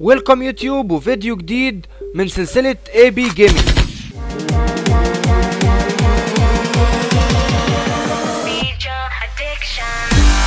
ويلكم يوتيوب وفيديو جديد من سلسلة اي بي جيمنج Beat your addiction.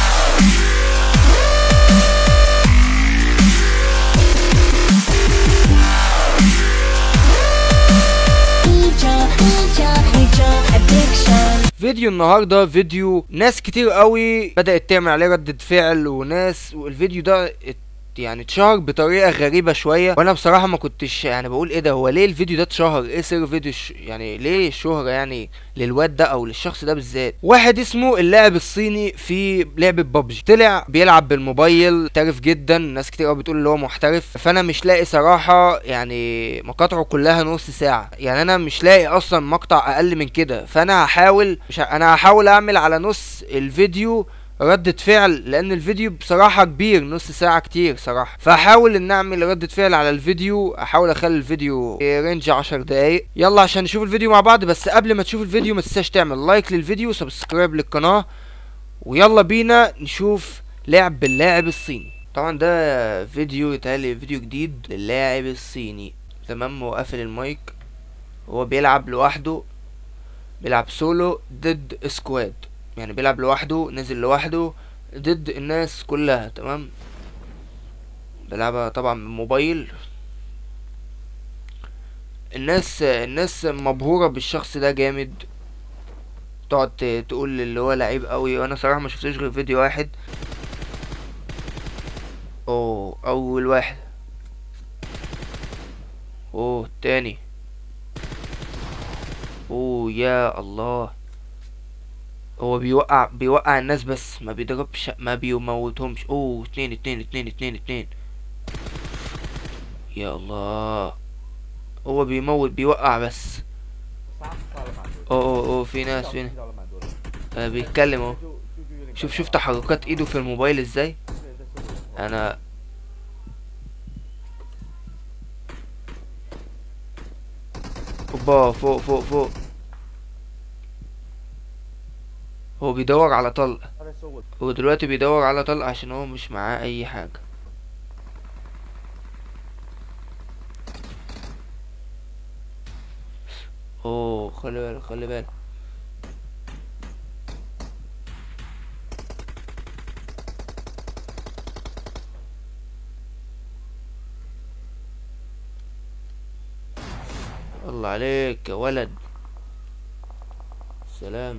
Beat your, beat your, beat your addiction. فيديو النهاردة فيديو ناس كتير قوي بدأت تعمل عليه ردة فعل وناس والفيديو ده ات- يعني اتشهر بطريقة غريبة شوية وانا بصراحة ما كنتش يعني بقول ايه ده هو ليه الفيديو ده اتشهر ايه سر فيديو ش... يعني ليه الشهرة يعني للواد ده او للشخص ده بالذات واحد اسمه اللاعب الصيني في لعبة بابجي طلع بيلعب بالموبايل محترف جدا ناس كتير قوي بتقول اللي هو محترف فانا مش لاقي صراحة يعني مقاطعه كلها نص ساعة يعني انا مش لاقي اصلا مقطع اقل من كده فانا هحاول مش ه... انا هحاول اعمل على نص الفيديو ردة فعل لان الفيديو بصراحة كبير نص ساعة كتير صراحة فهحاول ان اعمل ردة فعل على الفيديو احاول اخلي الفيديو رينج عشر دقايق يلا عشان نشوف الفيديو مع بعض بس قبل ما تشوف الفيديو ما تنساش تعمل لايك للفيديو وسبسكرايب للقناة ويلا بينا نشوف لعب باللاعب الصيني طبعا ده فيديو يتهيألي فيديو جديد للاعب الصيني تمام هو قافل المايك هو بيلعب لوحده بيلعب سولو ضد سكواد يعني بيلعب لوحده نزل لوحده ضد الناس كلها تمام بيلعبها طبعا بالموبايل الناس الناس مبهورة بالشخص ده جامد تقعد ت- تقول اللي هو لعيب قوي وانا صراحة ما شفتوش غير فيديو واحد اوه اول واحد اوه تاني اوه يا الله هو بيوقع بيوقع الناس بس ما بيضربش ما بيموتهمش اوه اتنين اتنين اتنين اتنين اتنين يا الله هو بيموت بيوقع بس اوه اوه اوه في ناس في ناس آه بيتكلم اهو شوف شوف تحركات ايده في الموبايل ازاي انا اوبا فوق فوق فوق هو بيدور على طلق هو دلوقتي بيدور على طلق عشان هو مش معاه اي حاجة اوه خلي بالك خلي بالك الله عليك يا ولد سلام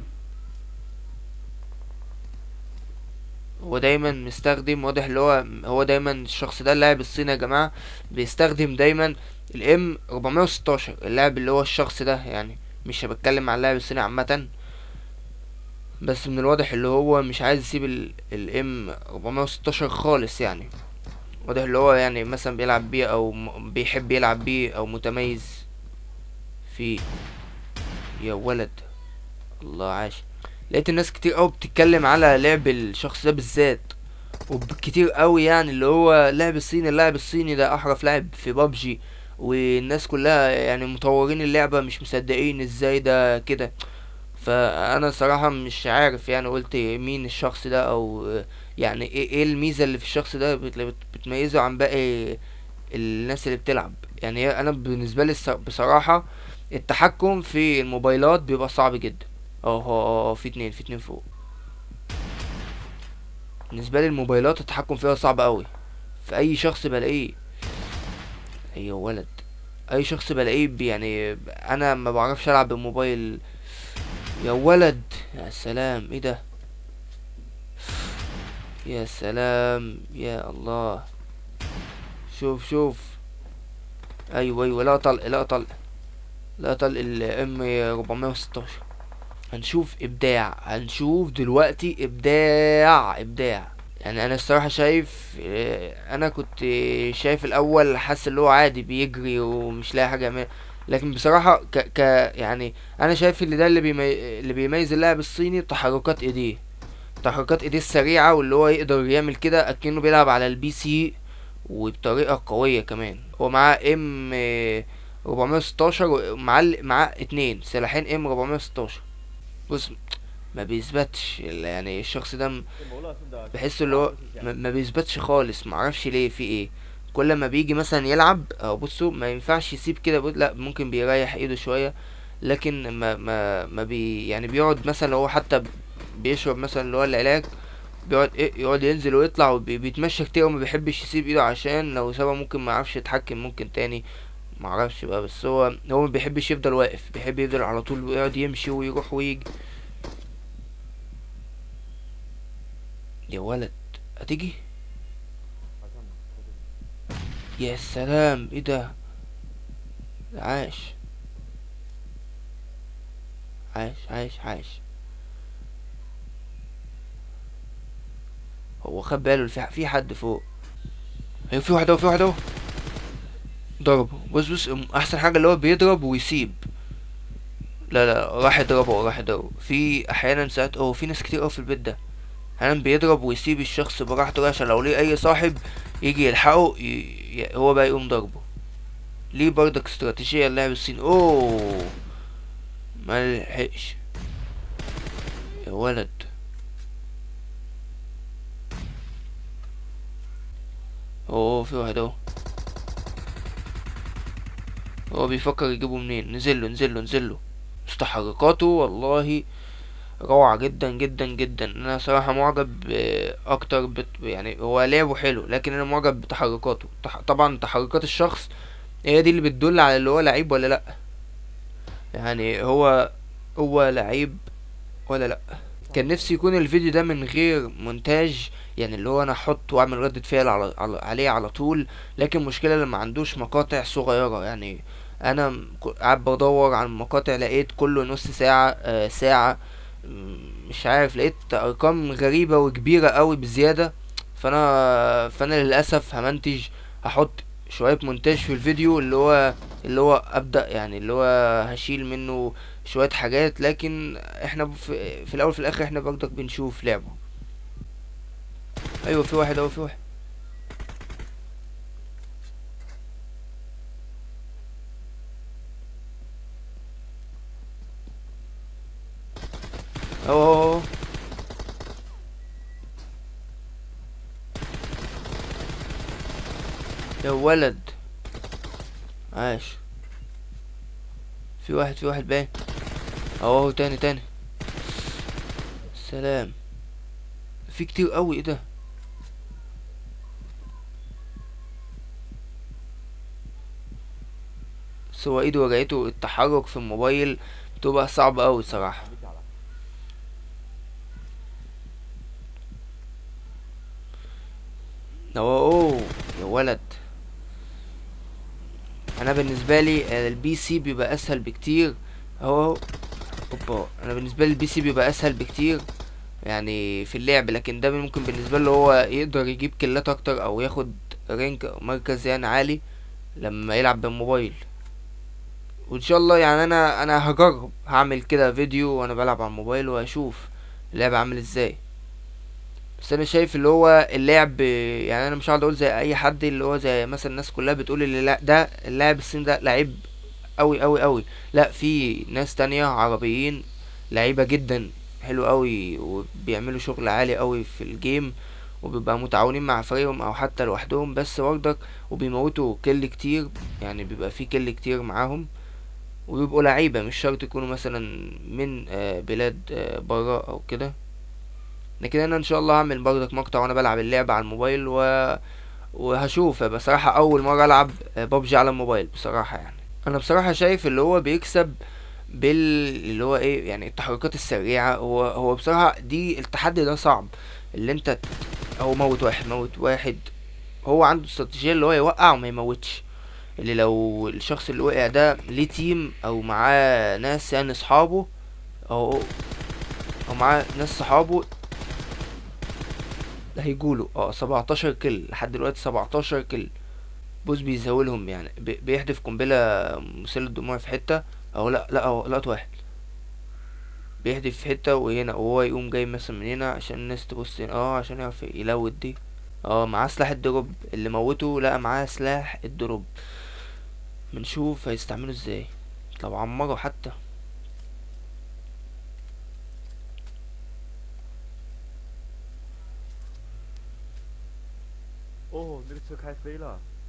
هو دايما مستخدم واضح اللي هو هو دايما الشخص ده اللاعب الصيني يا جماعة بيستخدم دايما الام 416 اللاعب اللي هو الشخص ده يعني مش بتكلم عن اللاعب الصيني عامة بس من الواضح اللي هو مش عايز يسيب الام 416 خالص يعني واضح اللي هو يعني مثلا بيلعب بيه او م- بيحب يلعب بيه او متميز فيه يا ولد الله عاش لقيت الناس كتير قوي بتتكلم على لعب الشخص ده بالذات وكتير قوي يعني اللي هو لاعب الصيني اللاعب الصيني ده احرف لاعب في بابجي والناس كلها يعني مطورين اللعبة مش مصدقين ازاي ده كده فانا صراحة مش عارف يعني قلت مين الشخص ده او يعني ايه ايه الميزة اللي في الشخص ده بت- بت- بتميزه عن باقي الناس اللي بتلعب يعني هي- انا بالنسبة لي الص- بصراحة التحكم في الموبايلات بيبقى صعب جدا اه اه اه في اتنين في اتنين فوق بالنسبة لي الموبايلات التحكم فيها صعب قوي في اي شخص بلاقيه ايوه ولد اي شخص بلاقيه بي- يعني انا ما بعرفش العب بالموبايل يا ولد يا سلام ايه ده يا سلام يا الله شوف شوف ايوه ايوه لا طلق لا طلق لا طلق الام 416 هنشوف ابداع هنشوف دلوقتي ابداع ابداع يعني انا الصراحه شايف آه، انا كنت شايف الاول حاسس اللي هو عادي بيجري ومش لاقي حاجه يعملها لكن بصراحه ك ك يعني انا شايف اللي ده اللي بيمي... اللي بيميز اللاعب الصيني تحركات ايديه تحركات ايديه السريعه واللي هو يقدر يعمل كده اكنه بيلعب على البي سي وبطريقه قويه كمان هو معاه ام 416 ومعاه ال- معاه اتنين سلاحين ام 416 بص ما بيثبتش ال- يعني الشخص ده م- بحسه اللي هو ما ما بيثبتش خالص معرفش ليه في ايه كل ما بيجي مثلا يلعب او بصوا ما ينفعش يسيب كده بص- لا ممكن بيريح ايده شويه لكن ما ما ما بي يعني بيقعد مثلا لو هو حتى بيشرب مثلا اللي هو العلاج بيقعد ايه يقعد ينزل ويطلع وبيتمشى كتير وما بيحبش يسيب ايده عشان لو سابها ممكن ما يعرفش يتحكم ممكن تاني ما اعرفش بقى بس هو هو ما بيحبش يفضل واقف بيحب يفضل على طول ويقعد يمشي ويروح ويجي يا ولد هتيجي يا سلام ايه ده عاش عاش عاش عاش هو خد باله في في حد فوق ايوه في واحد اهو في واحد اهو ضربه بص بص ام- احسن حاجه اللي هو بيضرب ويسيب لا لا راح يضربه راح يضربه في احيانا ساعات اه في ناس كتير اوي في البيت ده احيانا بيضرب ويسيب الشخص براحته عشان لو ليه اي صاحب يجي يلحقه ي... ي... هو بقى يقوم ضربه ليه برضك استراتيجية اللاعب الصيني اوه ما لحقش يا ولد اوه في واحد اهو هو بيفكر يجيبه منين نزله نزله نزله مستحركاته والله روعة جدا جدا جدا انا صراحة معجب آه، اكتر بت يعني هو لعبه حلو لكن انا معجب بتحركاته تح... طبعا تحركات الشخص هي دي اللي بتدل على اللي هو لعيب ولا لا يعني هو هو لعيب ولا لا كان نفسي يكون الفيديو ده من غير مونتاج يعني اللي هو انا احط واعمل ردة فعل على على- عليه على طول لكن المشكلة اللي ما عندوش مقاطع صغيرة يعني انا م- ك- قاعد بدور على المقاطع لقيت كله نص ساعة آه ساعة م- مش عارف لقيت ارقام غريبة وكبيرة قوي بزيادة فانا فانا للاسف همنتج هحط شوية مونتاج في الفيديو اللي هو اللي هو ابدا يعني اللي هو هشيل منه شوية حاجات لكن احنا في, في الاول في الاخر احنا برضك بنشوف لعبه ايوه في واحد اهو في واحد اهو اهو اهو. يا ولد عاش في واحد في واحد باين اهو اهو تاني تاني سلام في كتير قوي ايه ده بس هو ايده وجعته التحرك في الموبايل بتبقى صعبة اوي صراحة اهو اوه يا ولد انا بالنسبه لي آه، البي سي بيبقى اسهل بكتير اهو اوبا انا بالنسبه لي البي سي بيبقى اسهل بكتير يعني في اللعب لكن ده ممكن بالنسبه له هو يقدر يجيب كيلات اكتر او ياخد رانك او مركز يعني عالي لما يلعب بالموبايل وان شاء الله يعني انا انا هجرب هعمل كده فيديو وانا بلعب على الموبايل وهشوف اللعب عامل ازاي بس انا شايف اللي هو اللعب يعني انا مش هقعد اقول زي اي حد اللي هو زي مثلا الناس كلها بتقول اللي لا ده اللاعب الصيني ده لعيب قوي قوي قوي لا في ناس تانية عربيين لعيبة جدا حلو قوي وبيعملوا شغل عالي قوي في الجيم وبيبقى متعاونين مع فريقهم او حتى لوحدهم بس برضك وبيموتوا كل كتير يعني بيبقى في كل كتير معاهم وبيبقوا لعيبة مش شرط يكونوا مثلا من آه، بلاد آه، برا او كده لكن انا ان شاء الله هعمل برضك مقطع وانا بلعب اللعبة على الموبايل و... وهشوف بصراحة اول مرة العب ببجي على الموبايل بصراحة يعني انا بصراحة شايف اللي هو بيكسب بال اللي هو ايه يعني التحركات السريعة هو هو بصراحة دي التحدي ده صعب اللي انت ت- هو موت واحد موت واحد هو عنده استراتيجية اللي هو يوقع وما يموتش اللي لو الشخص اللي وقع ده ليه تيم او معاه ناس يعني اصحابه او او معاه ناس صحابه ده هيجوله اه 17 كل لحد دلوقتي 17 كل بوز بيزاولهم يعني بي- بيحدف قنبلة مسيلة دموع في حتة او لا لا او لقط واحد بيحدف في حتة وهنا وهو يقوم جاي مثلا من هنا عشان الناس تبص هنا اه عشان يعرف يلوت دي اه معاه سلاح الدروب اللي موته لقى معاه سلاح الدروب بنشوف هيستعمله ازاي لو عمره حتى Oh, 那个车开飞了。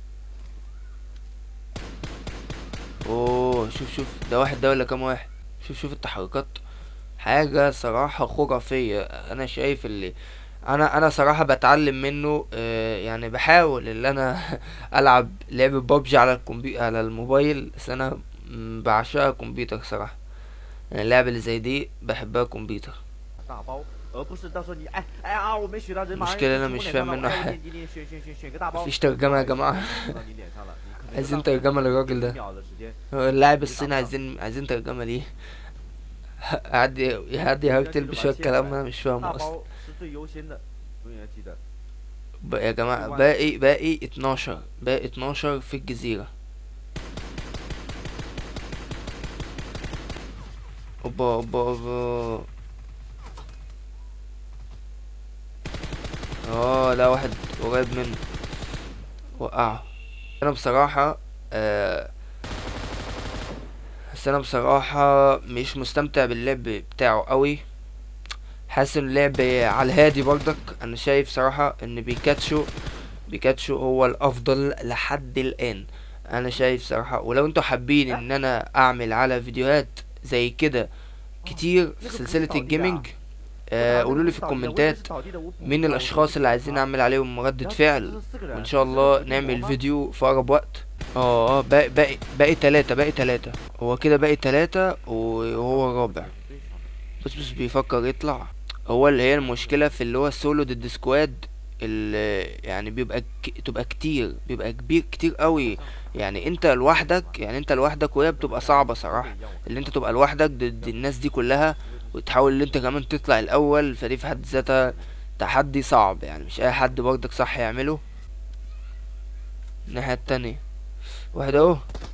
اوه شوف شوف ده واحد ده ولا كام واحد شوف شوف التحركات حاجة صراحة خرافية انا شايف اللي انا انا صراحة بتعلم منه آه يعني بحاول ان انا العب لعب بابجي على الكمبيوتر على الموبايل بس انا م- بعشقها كمبيوتر صراحة يعني اللعبة اللي زي دي بحبها كمبيوتر 大包，而不是到时候你哎哎啊，我没选到人马上 مشكلة 就 أنا 冲 مش 脸 فاهم 上了 منه 我 حاجة. 点点点选选选选个大包， مفيش ترجمة يا جماعة 冲到你脸上了，你可能 عايزين 就浪费 ترجمة للراجل ده 一秒的时间。 هو اللاعب الصيني عايزين عايزين ترجمة ليه قعد يقعد يهرتل بشوية كلام انا مش 大 فاهمه اصلا 包是最优先的，永远要记得。 بقى يا جماعة باقي باقي 12 باقي 12 في الجزيرة اوبا اوبا اوبا اه لا واحد قريب منه وقعه انا بصراحة آه بس انا بصراحة مش مستمتع باللعب بتاعه قوي حاسس ان اللعب على الهادي برضك انا شايف صراحة ان بيكاتشو بيكاتشو هو الافضل لحد الان انا شايف صراحة ولو انتوا حابين ان انا اعمل على فيديوهات زي كده كتير في سلسلة الجيمنج آه قولوا لي في الكومنتات مين الاشخاص اللي عايزين اعمل عليهم ردة فعل وان شاء الله نعمل فيديو في اقرب وقت اه اه باقي باقي باقي تلاتة باقي تلاتة هو كده باقي تلاتة وهو الرابع بص بص بيفكر يطلع هو اللي هي المشكلة في اللي هو السولو ضد سكواد اللي يعني بيبقى ك... تبقى كتير بيبقى كبير كتير قوي يعني انت لوحدك يعني انت لوحدك وهي بتبقى صعبة صراحة اللي انت تبقى لوحدك ضد الناس دي كلها وتحاول ان انت كمان تطلع الاول فدي في حد ذاتها تحدي صعب يعني مش اي حد برضك صح يعمله الناحية التانية واحد اهو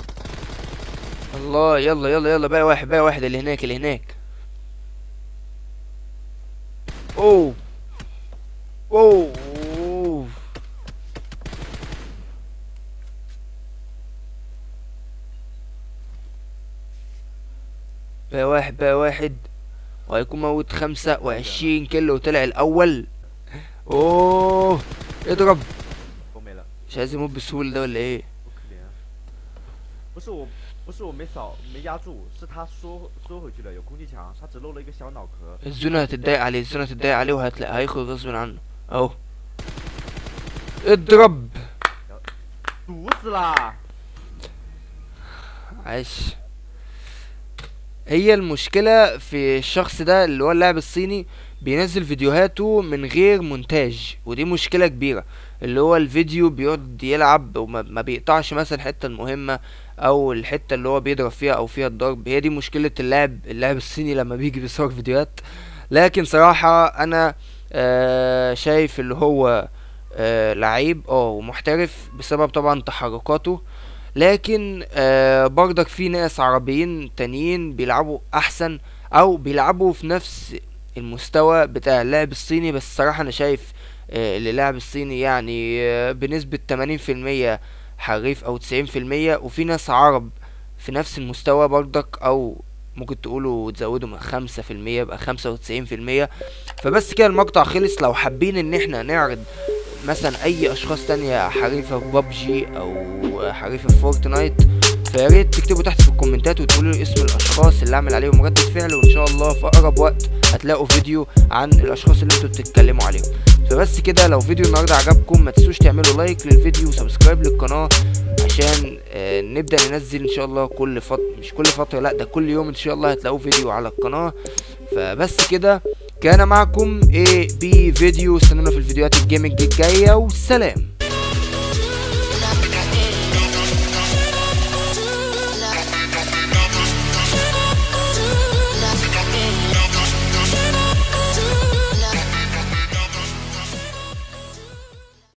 الله يلا يلا يلا بقى واحد بقى واحد اللي هناك اللي هناك اوه اوه أوه. بقى واحد بقى واحد وهيكون موت خمسة وعشرين كيلو وطلع الأول اوه اضرب 都没了， مش عايز يموت بالسهولة ده ولا ايه 不可怜啊。不是我，不是我没扫没压住，是他缩缩回去了，有空气墙，他只漏了一个小脑壳。 الزونة هتتضايق عليه الزونة هتتضايق عليه وهتلاقي هيخرج غصب عنه اهو اضرب 毒死啦！ عاش هي المشكلة في الشخص ده اللي هو اللاعب الصيني بينزل فيديوهاته من غير مونتاج ودي مشكلة كبيرة اللي هو الفيديو بيقعد يلعب وما ما بيقطعش مثلا الحتة المهمة او الحتة اللي هو بيضرب فيها او فيها الضرب هي دي مشكلة اللاعب اللاعب الصيني لما بيجي بيصور فيديوهات لكن صراحة انا آه شايف اللي هو آه لعيب اه ومحترف بسبب طبعا تحركاته لكن آه برضك في ناس عربيين تانيين بيلعبوا احسن او بيلعبوا في نفس المستوى بتاع اللاعب الصيني بس الصراحة انا شايف آه اللي اللاعب الصيني يعني آه بنسبة 80% حريف او 90% وفي ناس عرب في نفس المستوى برضك او ممكن تقولوا تزودوا من خمسة في المية يبقى خمسة وتسعين في المية فبس كده المقطع خلص لو حابين ان احنا نعرض مثلا اي اشخاص تانية حريفة في بابجي او حريفة في فورتنايت فيا ريت تكتبوا تحت في الكومنتات وتقولوا لي اسم الاشخاص اللي اعمل عليهم ردة فعل وان شاء الله في اقرب وقت هتلاقوا فيديو عن الاشخاص اللي انتوا بتتكلموا عليهم فبس كده لو فيديو النهارده عجبكم ما تنسوش تعملوا لايك للفيديو وسبسكرايب للقناه عشان آه نبدا ننزل ان شاء الله كل فتره مش كل فتره لا ده كل يوم ان شاء الله هتلاقوا فيديو على القناه فبس كده كان معكم ايه بي فيديو استنونا في الفيديوهات الجيمنج الجايه والسلام